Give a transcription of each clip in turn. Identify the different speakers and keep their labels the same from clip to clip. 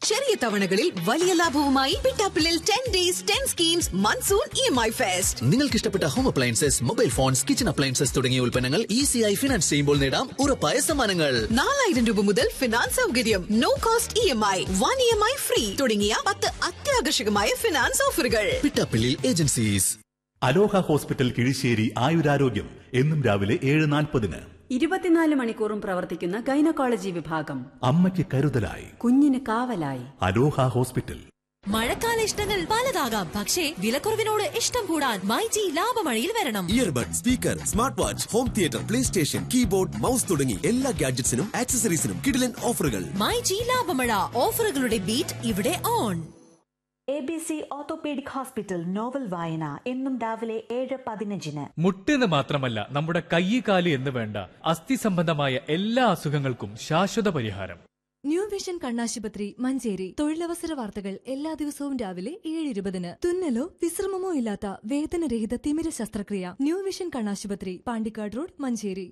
Speaker 1: ചെറിയ തവണകളിൽ വലിയ ലാഭവുമായി പിട്ടാപ്പിളിൽ ten days ten schemes monsoon E M I fest
Speaker 2: നിങ്ങൾക്ക് ഇഷ്ടപ്പെട്ട home appliances mobile phones kitchen appliances തുടങ്ങിയ ഉൽപ്പന്നങ്ങൾ ഈസിയായി ഫിനാൻസ് ചെയ്യുമ്പോൾ നേടാം ഉറപ്പായ സമ്മാനങ്ങൾ
Speaker 1: നാലായിരം രൂപ മുതൽ ഫിനാൻസ് സൗകര്യം no cost E M I one E M I free തുടങ്ങിയ പത്ത് അത്യാകർഷകമായ ഫിനാൻസ് ഓഫറുകൾ
Speaker 2: പിട്ടാപ്പിള്ളിൽ ഏജൻസീസ്
Speaker 3: അലോഹ ഹോസ്പിറ്റൽ കിഴിശ്ശേരി ആയുരാരോഗ്യം എന്നും രാവിലെ ഏഴ് നാൽപ്പതിന്
Speaker 4: ഇരുപത്തിനാല് മണിക്കൂറും പ്രവർത്തിക്കുന്ന ഗൈനക്കോളജി വിഭാഗം
Speaker 3: അമ്മയ്ക്ക് കരുതലായി
Speaker 4: കുഞ്ഞിന് കാവലായി
Speaker 3: അലോഹ ഹോസ്പിറ്റൽ
Speaker 5: മഴക്കാല ഇഷ്ടങ്ങൾ പലതാകാം പക്ഷേ വിലക്കുറവിനോട് ഇഷ്ടം കൂടാൻ മൈജി ലാഭമഴയിൽ വരണം
Speaker 6: earbud speaker smart watch home theatre play station keyboard mouse തുടങ്ങി എല്ലാ ഗാഡ്ജറ്റ്സിനും ആക്സസറീസിനും കിടിലൻ ഓഫറുകൾ
Speaker 5: മൈജി ലാഭമഴ ഓഫറുകളുടെ ബീറ്റ് ഇവിടെ on
Speaker 7: A B C orthopaedic hospital novel വായന എന്നും രാവിലെ ഏഴ് പതിനഞ്ചിന്
Speaker 8: മുട്ടെന്ന് മാത്രമല്ല നമ്മുടെ കൈ കാല് എന്ന് വേണ്ട അസ്ഥി സംബന്ധമായ എല്ലാ അസുഖങ്ങൾക്കും ശാശ്വത പരിഹാരം
Speaker 9: ന്യൂ വിഷൻ കണ്ണാശുപത്രി മഞ്ചേരി തൊഴിലവസര വാർത്തകൾ എല്ലാ ദിവസവും രാവിലെ ഏഴ് ഇരുപതിന് തുന്നലോ വിശ്രമമോ ഇല്ലാത്ത വേദനരഹിത തിമിര ശസ്ത്രക്രിയ ന്യൂ വിഷൻ കണ്ണാശുപത്രി പാണ്ടിക്കാട് റോഡ് മഞ്ചേരി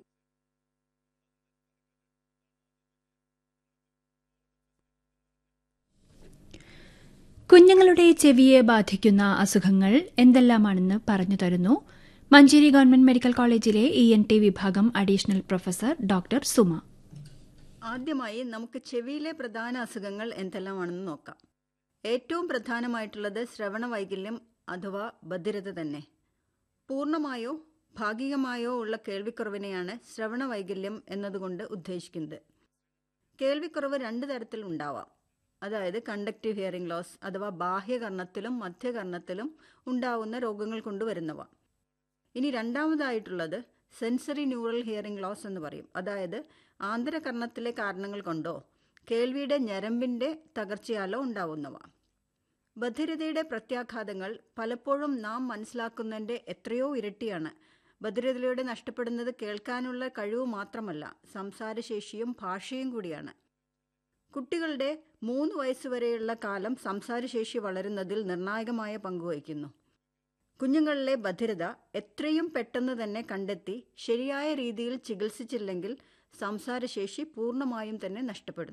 Speaker 10: കുഞ്ഞുങ്ങളുടെ ചെവിയെ ബാധിക്കുന്ന അസുഖങ്ങൾ എന്തെല്ലാമാണെന്ന് പറഞ്ഞു തരുന്നു മഞ്ചേരി ഗവൺമെന്റ് മെഡിക്കൽ കോളേജിലെ ഇ എൻ ടി വിഭാഗം അഡീഷണൽ പ്രൊഫസർ ഡോക്ടർ സുമ
Speaker 11: ആദ്യമായി നമുക്ക് ചെവിയിലെ പ്രധാന അസുഖങ്ങൾ എന്തെല്ലാമാണെന്ന് നോക്കാം ഏറ്റവും പ്രധാനമായിട്ടുള്ളത് ശ്രവണ വൈകല്യം അഥവാ ബധിരത തന്നെ പൂർണ്ണമായോ ഭാഗികമായോ ഉള്ള കേൾവിക്കുറവിനെയാണ് ശ്രവണ വൈകല്യം എന്നതുകൊണ്ട് ഉദ്ദേശിക്കുന്നത് കേൾവിക്കുറവ് രണ്ട് തരത്തിൽ ഉണ്ടാവാം അതായത് കണ്ടക്റ്റീവ് ഹിയറിംഗ് ലോസ് അഥവാ ബാഹ്യകർണത്തിലും മധ്യകർണത്തിലും ഉണ്ടാവുന്ന രോഗങ്ങൾ കൊണ്ടുവരുന്നവ ഇനി രണ്ടാമതായിട്ടുള്ളത് സെൻസറി ന്യൂറൽ ഹിയറിംഗ് ലോസ് എന്ന് പറയും അതായത് ആന്തരകർണത്തിലെ കാരണങ്ങൾ കൊണ്ടോ കേൾവിയുടെ ഞരമ്പിൻ്റെ തകർച്ചയാലോ ഉണ്ടാവുന്നവ ബധിരതയുടെ പ്രത്യാഘാതങ്ങൾ പലപ്പോഴും നാം മനസ്സിലാക്കുന്നതിൻ്റെ എത്രയോ ഇരട്ടിയാണ് ബധിരതയിലൂടെ നഷ്ടപ്പെടുന്നത് കേൾക്കാനുള്ള കഴിവ് മാത്രമല്ല സംസാരശേഷിയും ഭാഷയും കൂടിയാണ് കുട്ടികളുടെ മൂന്ന് വയസ്സുവരെയുള്ള കാലം സംസാരശേഷി വളരുന്നതിൽ നിർണായകമായ പങ്കുവഹിക്കുന്നു കുഞ്ഞുങ്ങളിലെ ബധിരത എത്രയും പെട്ടെന്ന് തന്നെ കണ്ടെത്തി ശരിയായ രീതിയിൽ ചികിത്സിച്ചില്ലെങ്കിൽ സംസാരശേഷി പൂർണ്ണമായും തന്നെ നഷ്ടപ്പെടുന്നു